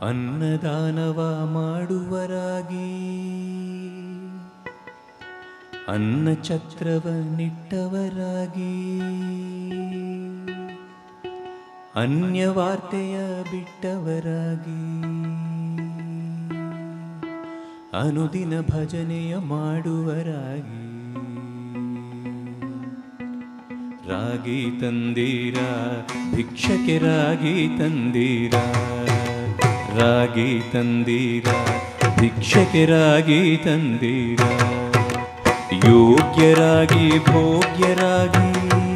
ಅನ್ನದಾನವ ಮಾಡುವರಾಗಿ ಅನ್ನ ಛತ್ರವ ನಿಟ್ಟವರಾಗಿ ಅನ್ಯವಾರ್ತೆಯ ಬಿಟ್ಟವರಾಗಿ ಅನುದಿನ ಭಜನೆಯ ಮಾಡುವರಾಗಿ ರಾಗಿ ತಂದೀರ ಭಿಕ್ಷಕ್ಕೆ ರಾಗಿ ತಂದೀರ ರಾಗಿ ತಂದೀರ ಭಿಕ್ಷಕ್ಕೆ ರಾಗಿ ತಂದೀರ ಯೋಗ್ಯರಾಗಿ ಭೋಗ್ಯರಾಗಿ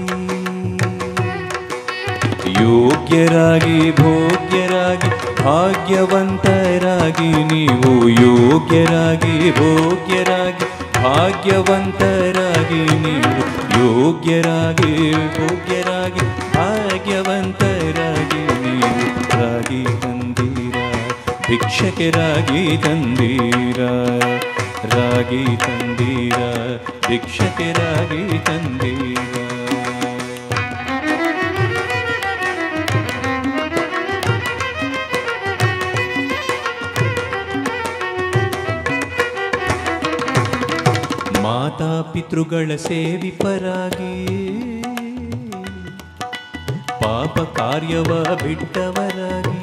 ಯೋಗ್ಯರಾಗಿ ಭೋಗ್ಯರಾಗಿ ಭಾಗ್ಯವಂತರಾಗಿ ನೀವು ಯೋಗ್ಯರಾಗಿ ಭೋಗ್ಯರಾಗಿ ಭಾಗ್ಯವಂತರಾಗಿ ನೀವು ಯೋಗ್ಯರಾಗಿ ಭೋಗ್ಯರಾಗಿ ಭಾಗ್ಯವಂತರಾಗಿ ನೀವು ರಾಗಿ ತಂದೀರ ಭಿಕ್ಷಕ್ಕೆ ರಾಗಿ ತಂದೀರ ರಾಗಿ ತಂದೀರ ಭಿಕ್ಷಕ್ಕೆ ರಾಗಿ ತಂದೀರ ಮಾತಾ ಪಿತೃಗಳ ಸೇವಿಪರಾಗಿ ಪಾಪ ಕಾರ್ಯವ ಬಿಟ್ಟವರಾಗಿ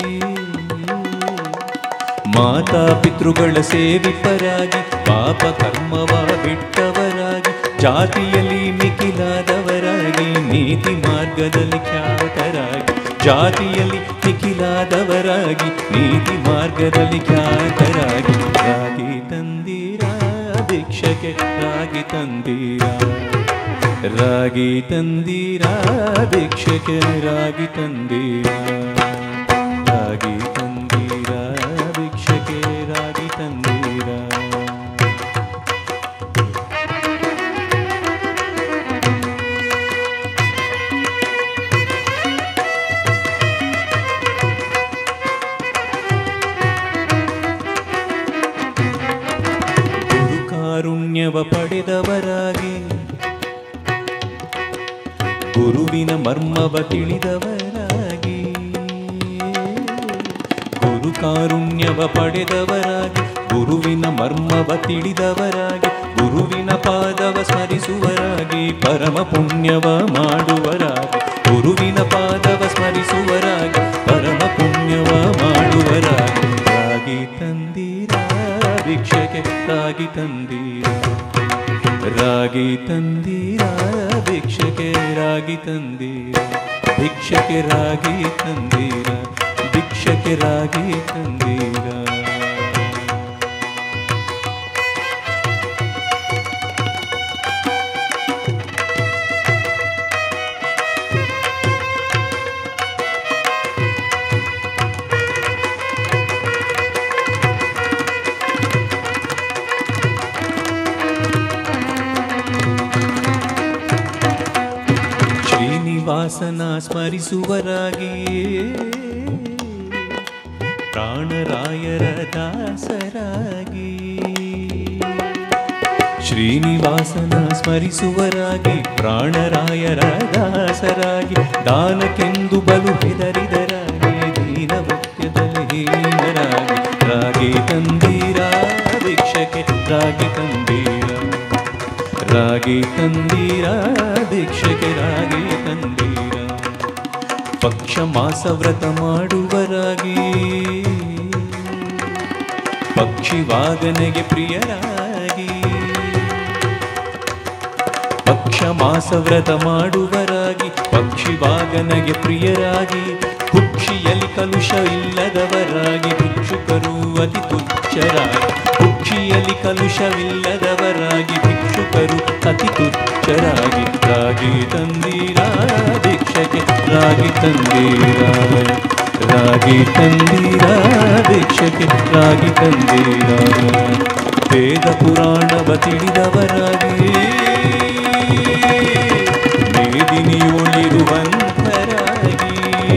ಮಾತಾ ಪಿತೃಗಳ ಸೇವಿಪರಾಗಿ ಪಾಪ ಕರ್ಮವ ಬಿಟ್ಟವರಾಗಿ ಜಾತಿಯಲ್ಲಿ ಮಿಗಿಲಾದವರಾಗಿ ನೀತಿ ಮಾರ್ಗದಲ್ಲಿ ಖ್ಯಾತರಾಗಿ ಜಾತಿಯಲ್ಲಿ ಮಿಗಿಲಾದವರಾಗಿ ನೀತಿ ಮಾರ್ಗದಲ್ಲಿ ಖ್ಯಾತರಾಗಿ ರಾಗಿ ತಂದೀರಾ ಭಿಕ್ಷಕ್ಕೆ ರಾಗಿ ತಂದೀರಾ ರಾಗಿ ತಂದೀರಾ ಭಿಕ್ಷಕ್ಕೆ ರಾಗಿ ತಂದೀರಾ ರಾಗಿ ತಂದೀರಾ ಭಿಕ್ಷಕ್ಕೆ ರಾಗಿ ತಂದೀರಾ ಗುರು ಕಾರುಣ್ಯವ ಪಡೆದವರಾಗಿ ಗುರುವಿನ ಮರ್ಮವ ತಿಳಿದವರಾಗಿ ಗುರು ಕಾರುಣ್ಯವ ಪಡೆದವರಾಗಿ ಗುರುವಿನ ಮರ್ಮವ ತಿಳಿದವರಾಗಿ ಗುರುವಿನ ಪಾದವ ಸ್ಮರಿಸುವರಾಗಿ ಪರಮ ಪುಣ್ಯವ ಮಾಡುವರಾಗಿ ಗುರುವಿನ ಪಾದವ ಸ್ಮರಿಸುವರಾಗಿ ಪರಮ ಪುಣ್ಯವ ಮಾಡುವರಾಗಿ ರಾಗಿ ತಂದೀರಾ ಭಿಕ್ಷಕ್ಕೆ ರಾಗಿ ತಂದೀರಾ ರಾಗಿ ತಂದೀರಾ ಭಿಕ್ಷಕ್ಕೆ ರಾಗಿ ತಂದೀರಾ ಭಿಕ್ಷಕ್ಕೆ ರಾಗಿ ತಂದೀರಾ ಭಿಕ್ಷಕ್ಕೆ ರಾಗಿ ತಂದೀರಾ ಶ್ರೀನಿವಾಸನ ಸ್ಮರಿಸುವರಾಗಿ ಪ್ರಾಣರಾಯರ ದಾಸರಾಗಿ ಶ್ರೀನಿವಾಸನ ಸ್ಮರಿಸುವರಾಗಿ ಪ್ರಾಣರಾಯರ ದಾಸರಾಗಿ ದಾನಕ್ಕೆಂದು ಬಲು ಹೆದರಿದರಾಗಿ ದೀನಭಕ್ತ್ಯದಲ್ಲಿ ಹೀನರಾಗಿ ರಾಗಿ ತಂದೀರಾ ಭಿಕ್ಷಕ್ಕೆ ರಾಗಿ ತಂದೀರಾ ರಾಗಿ ತಂದೀರಾ ಭಿಕ್ಷಕ್ಕೆ ರಾಗಿ ತಂದೀರಾ ಪಕ್ಷ ಮಾಸ ವ್ರತ ಮಾಡುವರಾಗಿ ಪಕ್ಷಿವಾಗನೆಗೆ ಪ್ರಿಯರಾಗಿ ಪಕ್ಷ ಮಾಸ ವ್ರತ ಮಾಡುವರಾಗಿ ಪಕ್ಷಿವಾಗನಗೆ ಪ್ರಿಯರಾಗಿ ಕುಕ್ಷಿಯಲ್ಲಿ ಕಲುಷ ಇಲ್ಲದವರಾಗಿ ಭಿಕ್ಷುಕರು ಅತಿ ತುಚ್ಛರಾಗಿ ಕುಕ್ಷಿಯಲ್ಲಿ ಕಲುಷವಿಲ್ಲದವರಾಗಿ ಭಿಕ್ಷುಕರು ಅತಿ ತುಚ್ಛರಾಗಿ ರಾಗಿ ತಂದೀರಾ ಭಿಕ್ಷಕ್ಕೆ ರಾಗಿ ತಂದೀರಾ ರಾಗಿ ತಂದೀರಾ ಭಿಕ್ಷಕ್ಕೆ ರಾಗಿ ತಂದೀರಾ ವೇದ ಪುರಾಣವ ತಿಳಿದವರಾಗಿ ಮೇದಿನಿಯೊಳಿರುವಂತರಾಗಿ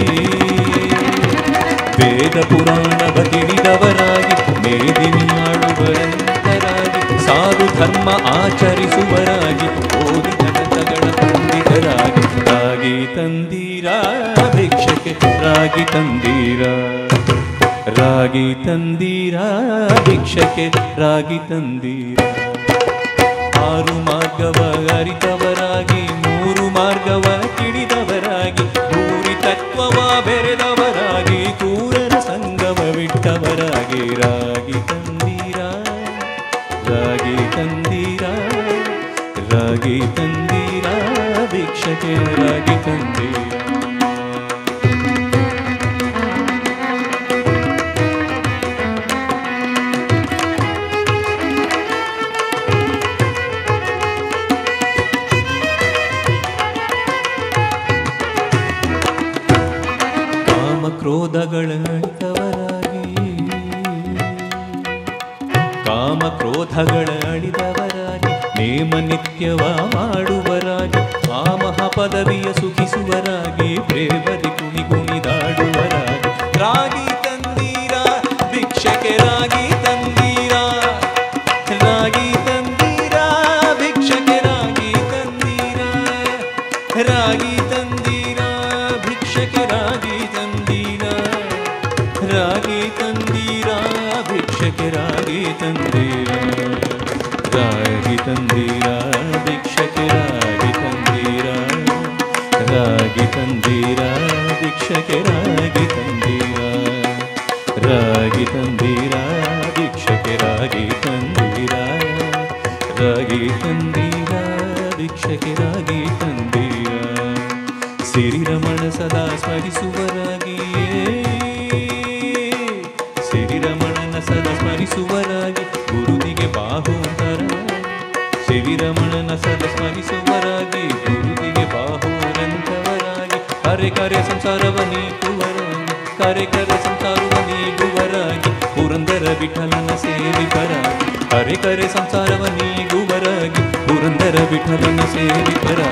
ವೇದ ಪುರಾಣವ ತಿಳಿದವರಾಗಿ ಮೇದಿನಿಯಾಡುವರಂತರಾಗಿ ಸಾಧು ಧರ್ಮ ಆಚರಿಸುವರಾಗಿ ಓದಿ ಜಗತ್ತಗಳ ಪಂಡಿತರಾಗಿ ರಾಗಿ ತಂದೀರಾ ಭಿಕ್ಷಕ್ಕೆ ರಾಗಿ ತಂದೀರಾ ರಾಗಿ ತಂದೀರ ಭಿಕ್ಷಕ್ಕೆ ರಾಗಿ ತಂದೀರ ಆರು ಮಾರ್ಗವ ಅರಿತವರಾಗಿ ಮೂರು ಮಾರ್ಗವ ತಿಳಿದವರಾಗಿ ಭೂರಿ ತತ್ವವ ಬೆರೆದವರಾಗಿ ಕೂರರ ಸಂಗಮ ಬಿಟ್ಟವರಾಗಿ ರಾಗಿ ತಂದೀರ ರಾಗಿ ತಂದೀರ ರಾಗಿ ತಂದೀರ ಭಿಕ್ಷಕ್ಕೆ ರಾಗಿ ತಂದೀರ ಕಾಮ ಕ್ರೋಧಗಳ ಅಳಿದವರಾಗಿ ಕಾಮ ಕ್ರೋಧಗಳ ಅಳಿದವರಾಗಿ ನೇಮ ನಿತ್ಯವ ಮಾಡುವರಾಗಿ ಆ ಮಹಾಪದವಿಯ ಸುಖಿಸುವರಾಗಿ ಪ್ರೇಮದಿ ಕುಣಿ ಕುಣಿದಾಡುವರಾಗಿ ರಾಗಿ ತಂದೀರ ಭಿಕ್ಷಕ್ಕೆ ರಾಗಿ ತಂದೀರ ರಾಗಿ ತಂದೀರ ಭಿಕ್ಷಕ್ಕೆ ರಾಗಿ ತಂದೀರ ರಾಗಿ ತಂದೀರ ಭಿಕ್ಷಕ್ಕೆ ರಾಗಿ ತಂದೀರ ರಾಗಿ ತಂದೀರ ಭಿಕ್ಷಕ್ಕೆ ರಾಗಿ ತಂದೀರ ರಾಗಿ ತಂದೀರ ಭಿಕ್ಷಕ್ಕೆ ರಾಗಿ ತಂದೀರ ರಾಗಿ ತಂದೀರ ಭಿಕ್ಷಕ್ಕೆ ರಾಗಿ ತಂದೀರ ರಾಗಿ ತಂದೀರ ಭಿಕ್ಷಕ್ಕೆ ರಾಗಿ ತಂದೀರ ರಾಗಿ ತಂದೀರ ಭಿಕ್ಷಕ್ಕೆ ರಾಗಿ ತಂದೀರ ಸಿರಿರಮಣ ಸದಾ ಸ್ಮರಿಸುವರಾಗಿಯೇ ಸಿರಿರಮಣನ ಸದಾ ಸ್ಮರಿಸುವರಾಗಿ ಗುರುದಿಗೆ ಬಾಹೋಂತರ ಸಿರಿರಮಣನ ಸದಾ ಸ್ಮರಿಸುವರಾಗಿ ಗುರುದಿಗೆ ಬಾಹೋರಂತವರಾಗಿ ಕರೆ ಕರೆ ಸಂಸಾರವ ನೀಗುವರಾಗಿ ಕರೆ ಕರೆ ಸಂಸಾರವ ನೀಗುವರಾಗಿ ಪುರಂದರ ವಿಠಲನ ಸೇವಿಕರಾಗಿ ಕರೆ ಕರೆ ಸಂಸಾರವ ನೀಗುವರಾಗಿ ಪುರಂದರ ವಿಠಲನ ಸೇವಿಕರಾಗಿ